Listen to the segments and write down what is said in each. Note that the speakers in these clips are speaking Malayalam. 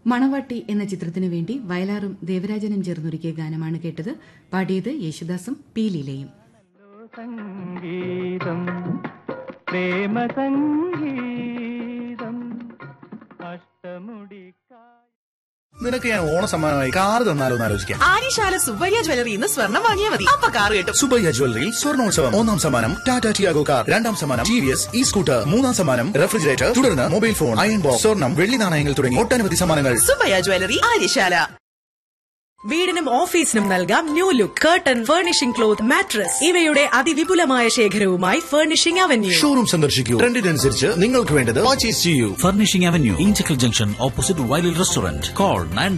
മണവാട്ടി എന്ന ചിത്രത്തിനു വേണ്ടി വയലാറും ദേവരാജനും ചേർന്നൊരുക്കിയ ഗാനമാണ് കേട്ടത് പാടിയത് യേശുദാസും പി ലീലയും സംഗീതം പ്രേമ സംഗീതം അഷ്ടമുടിക്കായ നിനക്ക് ഞാൻ ഓണ സമ്മാനമായി കാറ് തന്നാലോ എന്ന് ആലോചിക്കാം ആര്യശാല സുബ്ബയ്യ ജ്വല്ലറി ഇന്ന് സ്വർണം വാങ്ങിയാൽ മതി അപ്പൊ കാറ് കിട്ടും സുബയ്യ ജ്വല്ലറിയിൽ സ്വർണോത്സവം ഒന്നാം സമ്മാനം ടാറ്റ ടിയാഗോ കാർ രണ്ടാം സമ്മാനം T V S E scooter മൂന്നാം സമ്മാനം റെഫ്രിജറേറ്റർ തുടർന്ന് മൊബൈൽ ഫോൺ അയൺ ബോക്സ് സ്വർണം വെള്ളി നാണയങ്ങൾ തുടങ്ങി ഒട്ടനവധി സമ്മാനങ്ങൾ സുബ്ബയ്യ ജ്വല്ലറി ആര്യശാല വീടിനും ഓഫീസിനും നൽകാം new look curtain furnishing cloth mattress ഇവയുടെ അതിവിപുലമായ ശേഖരവുമായി ഫർണിഷിംഗ് അവന്യൂ ഷോറൂം സന്ദർശിക്കൂ ട്രെൻഡിനനുസരിച്ച് നിങ്ങൾക്ക് വേണ്ടത് പർച്ചേസ് ചെയ്യൂ Furnishing Avenue, Inchicle Junction, opposite Wiley Restaurant. Call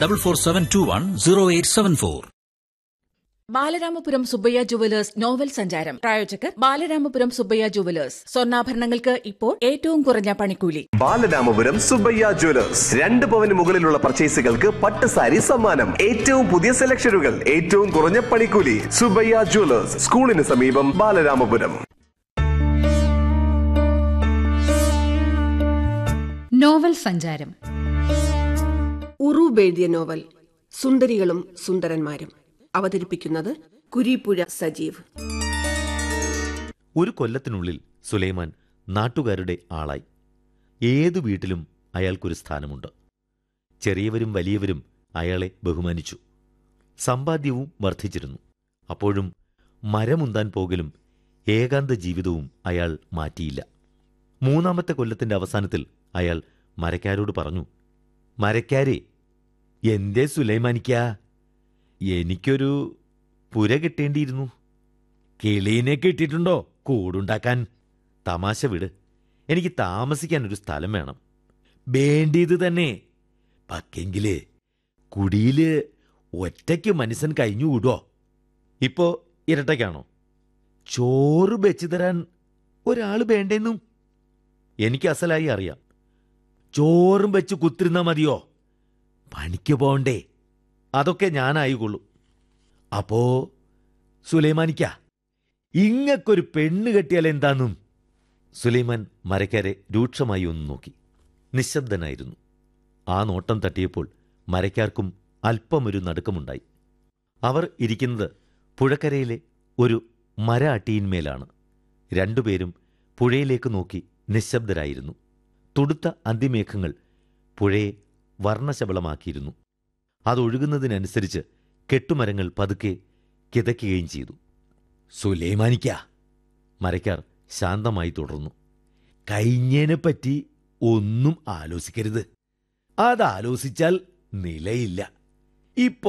9447210874. Balaramapuram Subbaiah jewellers novel സഞ്ചാരം പ്രായോജകർ ബാലരാമപുരം സുബ്ബയ്യ ജുവലേഴ്സ് സ്വർണ്ണാഭരണങ്ങൾക്ക് ഇപ്പോൾ ഏറ്റവും കുറഞ്ഞ പണിക്കൂലി ബാലരാമപുരം സുബയ്യ ജ്വല്ലേഴ്സ് രണ്ട് പവന് മുകളിലുള്ള പർച്ചേസുകൾക്ക് പട്ട് സാരി സമ്മാനം ഏറ്റവും പുതിയ സെലക്ഷനുകൾ ഏറ്റവും കുറഞ്ഞ പണിക്കൂലി സുബയ്യ ജ്വല്ലേഴ്സ് സ്കൂളിന് സമീപം ബാലരാമപുരം നോവൽ സഞ്ചാരം ഉറൂബ് എഴുതിയ നോവൽ സുന്ദരികളും സുന്ദരന്മാരും അവതരിപ്പിക്കുന്നത് കുരീപ്പുഴ സജീവ് ഒരു കൊല്ലത്തിനുള്ളിൽ സുലൈമാൻ നാട്ടുകാരുടെ ആളായി ഏതു വീട്ടിലും അയാൾക്കൊരു സ്ഥാനമുണ്ട് ചെറിയവരും വലിയവരും അയാളെ ബഹുമാനിച്ചു സമ്പാദ്യവും വർദ്ധിച്ചിരുന്നു അപ്പോഴും മരമുന്താൻ പോകലും ഏകാന്ത ജീവിതവും അയാൾ മാറ്റിയില്ല മൂന്നാമത്തെ കൊല്ലത്തിന്റെ അവസാനത്തിൽ അയാൾ മരക്കാരോട് പറഞ്ഞു മരക്കാരെ എന്തേ സുലൈമാനിക്കാ എനിക്കൊരു പുര കിട്ടേണ്ടിയിരുന്നു കിളീനെ കിട്ടിയിട്ടുണ്ടോ കൂടുണ്ടാക്കാൻ തമാശ വിട് എനിക്ക് താമസിക്കാൻ ഒരു സ്ഥലം വേണം വേണ്ടിയത് തന്നെ പക്കെങ്കില് കുടിയില് ഒറ്റയ്ക്ക് മനുഷ്യൻ കഴിഞ്ഞുകൂടോ ഇപ്പോ ഇരട്ടയ്ക്കാണോ ചോറ് വെച്ചു തരാൻ ഒരാൾ വേണ്ടെന്നും എനിക്ക് അസലായി അറിയാം ചോറും വെച്ച് കുത്തിരുന്നാ മതിയോ പണിക്ക് പോണ്ടേ അതൊക്കെ ഞാനായിക്കൊള്ളൂ അപ്പോ സുലൈമാനിക്ക ഇങ്ങക്കൊരു പെണ്ണ് കെട്ടിയാൽ എന്താന്നും സുലൈമാൻ മരക്കാരെ രൂക്ഷമായി ഒന്ന് നോക്കി നിശബ്ദനായിരുന്നു ആ നോട്ടം തട്ടിയപ്പോൾ മരക്കാർക്കും അല്പമൊരു നടുക്കമുണ്ടായി അവർ ഇരിക്കുന്നത് പുഴക്കരയിലെ ഒരു മര അട്ടിയിന്മേലാണ് രണ്ടുപേരും പുഴയിലേക്ക് നോക്കി നിശബ്ദരായിരുന്നു തുടുത്ത അന്തിമേഘങ്ങൾ പുഴയെ വർണ്ണശബളമാക്കിയിരുന്നു അതൊഴുകുന്നതിനനുസരിച്ച് കെട്ടുമരങ്ങൾ പതുക്കെ കിതയ്ക്കുകയും ചെയ്തു സുലൈമാനിക്ക മരക്കാർ ശാന്തമായി തുടർന്നു കഴിഞ്ഞതിനെപ്പറ്റി ഒന്നും ആലോചിക്കരുത് അതാലോചിച്ചാൽ നിലയില്ല ഇപ്പൊ